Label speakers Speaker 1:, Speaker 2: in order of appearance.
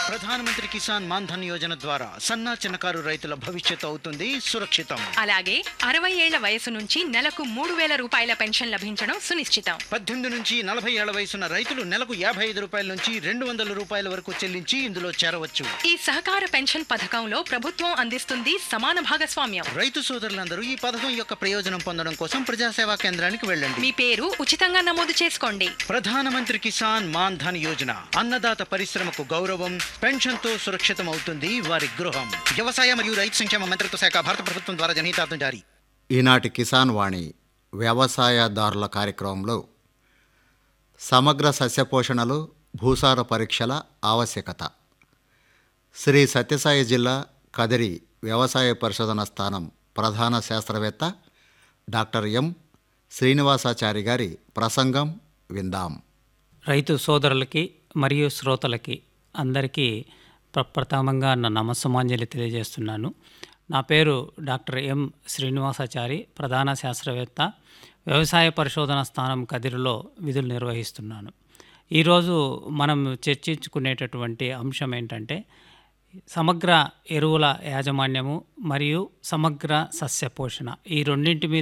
Speaker 1: ప్రధానమంత్రి కిసాన్ మాన్ ధన్ యోజన ద్వారా సన్నా చిన్నకారు రైతుల భవిష్యత్తు అవుతుంది సురక్షితం
Speaker 2: అలాగే అరవై ఏళ్ల వయసు నుంచి నెలకు మూడు వేల రూపాయల పెన్షన్ లభించడం సునిశ్చితం
Speaker 1: పద్దెనిమిది నుంచి నలభై ఏళ్ల వయసున్న రైతులు నెలకు యాభై ఐదు రూపాయల నుంచి రెండు వందల రూపాయల వరకు చెల్లించి ఇందులో చేరవచ్చు
Speaker 2: ఈ సహకార పెన్షన్ పథకంలో ప్రభుత్వం అందిస్తుంది సమాన భాగస్వామ్యం
Speaker 1: రైతు సోదరులందరూ ఈ పథకం యొక్క ప్రయోజనం పొందడం కోసం ప్రజాసేవా కేంద్రానికి వెళ్ళండి
Speaker 2: మీ పేరు ఉచితంగా నమోదు చేసుకోండి
Speaker 1: ప్రధానమంత్రి కిసాన్ మాన్ ధన్ యోజన అన్నదాత పరిశ్రమకు గౌరవం పెన్షన్తో సురక్షితం అవుతుంది వారి గృహం వ్యవసాయ మరియు రైతు సంక్షేమ మంత్రిత్వ శాఖ భారత ప్రభుత్వం ద్వారా జనహితార్థం జారీ
Speaker 3: ఈనాటి కిసాన్ వాణి వ్యవసాయదారుల కార్యక్రమంలో సమగ్ర సస్యపోషణలు భూసార పరీక్షల ఆవశ్యకత శ్రీ సత్యసాయి జిల్లా కదిరి వ్యవసాయ పరిశోధన స్థానం ప్రధాన శాస్త్రవేత్త డాక్టర్ ఎం శ్రీనివాసాచారి గారి ప్రసంగం విందాం
Speaker 4: రైతు సోదరులకి మరియు శ్రోతలకి అందరికీ ప్రప్రథమంగా నా నమస్సమాంజలి తెలియజేస్తున్నాను నా పేరు డాక్టర్ ఎం శ్రీనివాసాచారి ప్రధాన శాస్త్రవేత్త వ్యవసాయ పరిశోధన స్థానం కదిరిలో విధులు నిర్వహిస్తున్నాను ఈరోజు మనం చర్చించుకునేటటువంటి అంశం ఏంటంటే సమగ్ర ఎరువుల యాజమాన్యము మరియు సమగ్ర సస్య పోషణ ఈ రెండింటి మీద